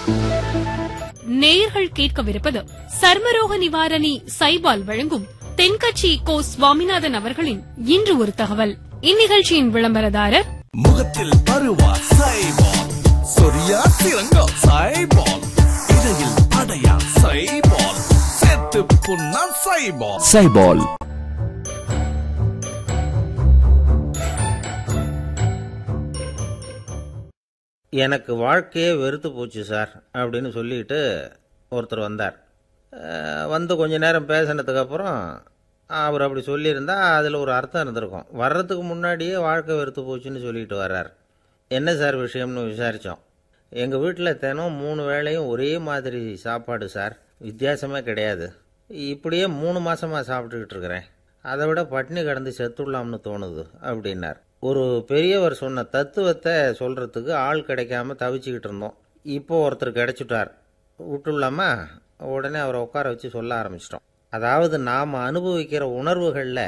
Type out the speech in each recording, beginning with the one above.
நேயர்கள் கேட்கவிருப்பது சர்மரோக நிவாரணி சைபால் வழங்கும் தென்கட்சி கோ சுவாமிநாதன் அவர்களின் இன்று ஒரு தகவல் இந்நிகழ்ச்சியின் விளம்பரதாரர் முகத்தில் பருவா சைபால் சொரியா சிறங்கா சைபால் இடையில் அடையா சைபால் செத்து புண்ணா சைபால் சைபால் எனக்கு வாழ்க்கையே வெறுத்து போச்சு சார் அப்படின்னு சொல்லிட்டு ஒருத்தர் வந்தார் அஹ் வந்து கொஞ்ச நேரம் பேசினதுக்கப்புறம் அவர் அப்படி சொல்லியிருந்தா அதில் ஒரு அர்த்தம் இருந்திருக்கும் வர்றதுக்கு முன்னாடியே வாழ்க்கை வெறுத்து போச்சுன்னு சொல்லிட்டு வர்றார் என்ன சார் விஷயம்னு விசாரித்தோம் எங்கள் வீட்டில் தினம் மூணு வேளையும் ஒரே மாதிரி சாப்பாடு சார் வித்தியாசமே கிடையாது இப்படியே மூணு மாசமாக சாப்பிட்டுக்கிட்டு இருக்கிறேன் அதை விட பட்டினி கிடந்து செத்துடலாம்னு தோணுது அப்படின்னார் ஒரு பெரியவர் சொன்ன தத்துவத்தை சொல்கிறதுக்கு ஆள் கிடைக்காம தவிச்சுக்கிட்டு இருந்தோம் இப்போ ஒருத்தர் கிடைச்சிட்டார் விட்டுலாமா உடனே அவரை உட்கார வச்சு சொல்ல ஆரம்பிச்சிட்டோம் அதாவது நாம் அனுபவிக்கிற உணர்வுகளில்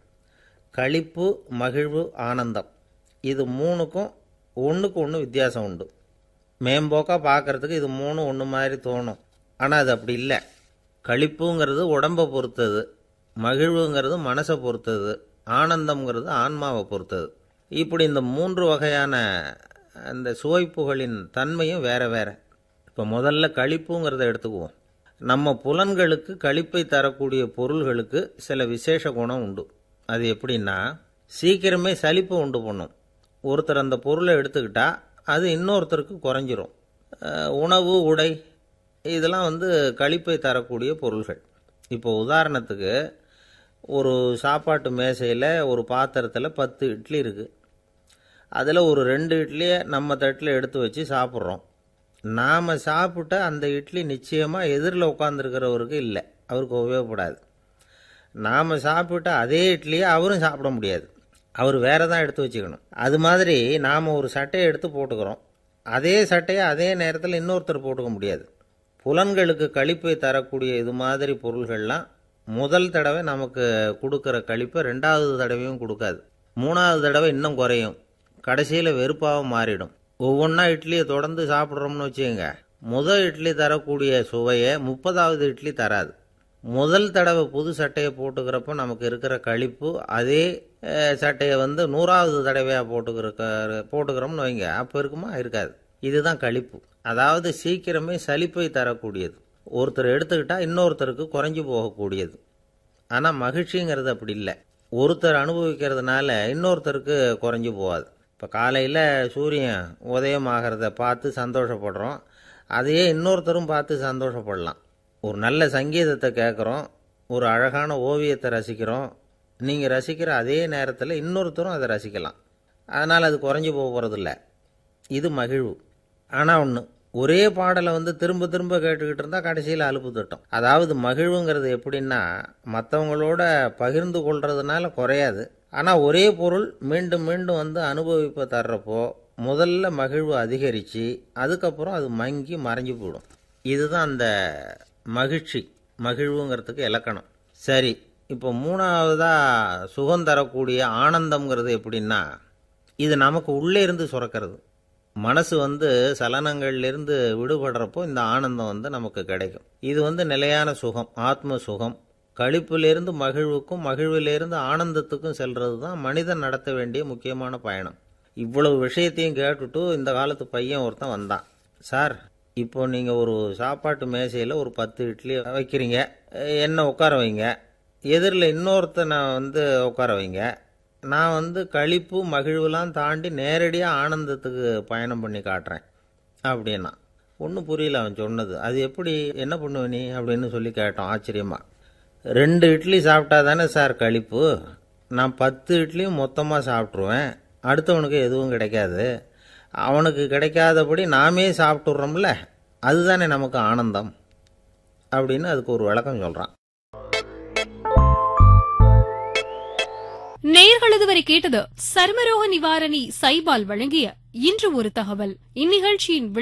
களிப்பு மகிழ்வு ஆனந்தம் இது மூணுக்கும் ஒன்றுக்கு ஒன்று வித்தியாசம் உண்டு மேம்போக்காக பார்க்கறதுக்கு இது மூணு ஒன்று மாதிரி தோணும் ஆனால் அது அப்படி இல்லை களிப்புங்கிறது உடம்பை பொறுத்தது மகிழ்வுங்கிறது மனசை பொறுத்தது ஆனந்தம்ங்கிறது ஆன்மாவை பொறுத்தது இப்படி இந்த மூன்று வகையான அந்த சுவைப்புகளின் தன்மையும் வேற வேற இப்போ முதல்ல களிப்புங்கிறத எடுத்துக்குவோம் நம்ம புலன்களுக்கு களிப்பை தரக்கூடிய பொருள்களுக்கு சில விசேஷ குணம் உண்டு அது எப்படின்னா சீக்கிரமே சலிப்பை உண்டு பண்ணும் ஒருத்தர் அந்த பொருளை எடுத்துக்கிட்டா அது இன்னொருத்தருக்கு குறைஞ்சிரும் அஹ் உணவு உடை இதெல்லாம் வந்து களிப்பை தரக்கூடிய பொருள்கள் இப்போ உதாரணத்துக்கு ஒரு சாப்பாட்டு மேசையில் ஒரு பாத்திரத்தில் பத்து இட்லி இருக்குது அதில் ஒரு ரெண்டு இட்லியை நம்ம தட்டில் எடுத்து வச்சு சாப்பிட்றோம் நாம் சாப்பிட்ட அந்த இட்லி நிச்சயமாக எதிரில் உட்காந்துருக்கிறவருக்கு இல்லை அவருக்கு உபயோகப்படாது நாம் சாப்பிட்ட அதே இட்லியை அவரும் சாப்பிட முடியாது அவர் வேற தான் எடுத்து வச்சுக்கணும் அது மாதிரி நாம் ஒரு சட்டையை எடுத்து போட்டுக்கிறோம் அதே சட்டையை அதே நேரத்தில் இன்னொருத்தர் போட்டுக்க முடியாது புலன்களுக்கு கழிப்பை தரக்கூடிய இது மாதிரி பொருள்கள்லாம் முதல் தடவை நமக்கு கொடுக்குற கழிப்பை ரெண்டாவது தடவையும் கொடுக்காது மூணாவது தடவை இன்னும் குறையும் கடைசியில் வெறுப்பாகவும் மாறிடும் ஒவ்வொன்றா இட்லியை தொடர்ந்து சாப்பிட்றோம்னு வச்சுக்கோங்க முதல் இட்லி தரக்கூடிய சுவையை முப்பதாவது இட்லி தராது முதல் தடவை புது சட்டையை போட்டுக்கிறப்ப நமக்கு இருக்கிற கழிப்பு அதே அஹ், சட்டையை வந்து நூறாவது தடவையாக போட்டுக்கிற போட்டுக்கிறோம்னு வைங்க அப்போ இருக்குமா இருக்காது இதுதான் கழிப்பு அதாவது சீக்கிரமே சலிப்பை தரக்கூடியது ஒருத்தர் எடுத்துக்கிட்டா இன்னொருத்தருக்கு குறைஞ்சு போகக்கூடியது ஆனால் மகிழ்ச்சிங்கிறது அப்படி இல்லை ஒருத்தர் அனுபவிக்கிறதுனால இன்னொருத்தருக்கு குறைஞ்சு போகாது இப்போ காலையில் சூரியன் உதயம் ஆகிறத பார்த்து சந்தோஷப்படுறோம் அதையே இன்னொருத்தரும் பார்த்து சந்தோஷப்படலாம் ஒரு நல்ல சங்கீதத்தை கேட்குறோம் ஒரு அழகான ஓவியத்தை ரசிக்கிறோம் நீங்கள் ரசிக்கிற அதே நேரத்தில் இன்னொருத்தரும் அதை ரசிக்கலாம் அதனால் அது குறைஞ்சி போக போகிறதில்ல இது மகிழ்வு ஆனால் ஒன்று ஒரே பாடலை வந்து திரும்ப திரும்ப கேட்டுக்கிட்டு இருந்தால் கடைசியில் அலுப்பு தட்டும் அதாவது மகிழ்வுங்கிறது எப்படின்னா மற்றவங்களோட பகிர்ந்து கொள்றதுனால குறையாது ஆனால் ஒரே பொருள் மீண்டும் மீண்டும் வந்து அனுபவிப்பை தர்றப்போ முதல்ல மகிழ்வு அதிகரித்து அதுக்கப்புறம் அது மங்கி மறைஞ்சு போயிடும் இதுதான் அந்த மகிழ்ச்சி மகிழ்வுங்கிறதுக்கு இலக்கணம் சரி இப்போ மூணாவதாக சுகம் தரக்கூடிய ஆனந்தம்ங்கிறது எப்படின்னா இது நமக்கு உள்ளே இருந்து சுரக்கிறது மனசு வந்து சலனங்கள்லேருந்து விடுபடுறப்போ இந்த ஆனந்தம் வந்து நமக்கு கிடைக்கும் இது வந்து நிலையான சுகம் ஆத்ம சுகம் களிப்பிலிருந்து மகிழ்வுக்கும் மகிழ்விலிருந்து ஆனந்தத்துக்கும் செல்றது தான் மனிதன் நடத்த வேண்டிய முக்கியமான பயணம் இவ்வளவு விஷயத்தையும் கேட்டுட்டு இந்த காலத்து பையன் ஒருத்தன் வந்தான் சார் இப்போ நீங்கள் ஒரு சாப்பாட்டு மேசையில் ஒரு பத்து இட்லி வைக்கிறீங்க என்ன உட்கார வைங்க எதிரில் இன்னொருத்தனை வந்து உட்கார வைங்க நான் வந்து களிப்பு மகிழ்வுலாம் தாண்டி நேரடியாக ஆனந்தத்துக்கு பயணம் பண்ணி காட்டுறேன் அப்படின்னா ஒன்றும் புரியல அவன் சொன்னது அது எப்படி என்ன பண்ணுவ நீ அப்படின்னு சொல்லி கேட்டோம் ஆச்சரியமா ரெண்டு இட்லி சாப்பிட்டா தானே சார் களிப்பு நான் பத்து இட்லியும் மொத்தமாக சாப்பிட்ருவேன் அடுத்தவனுக்கு எதுவும் கிடைக்காது அவனுக்கு கிடைக்காதபடி நாமே சாப்பிட்டுறோம்ல அதுதானே நமக்கு ஆனந்தம் அப்படின்னு அதுக்கு ஒரு விளக்கம் சொல்கிறான் நேயர்கள் இதுவரை கேட்டது சர்மரோக நிவாரணி சைபால் வழங்கிய இன்று ஒரு தகவல் இந்நிகழ்ச்சியின்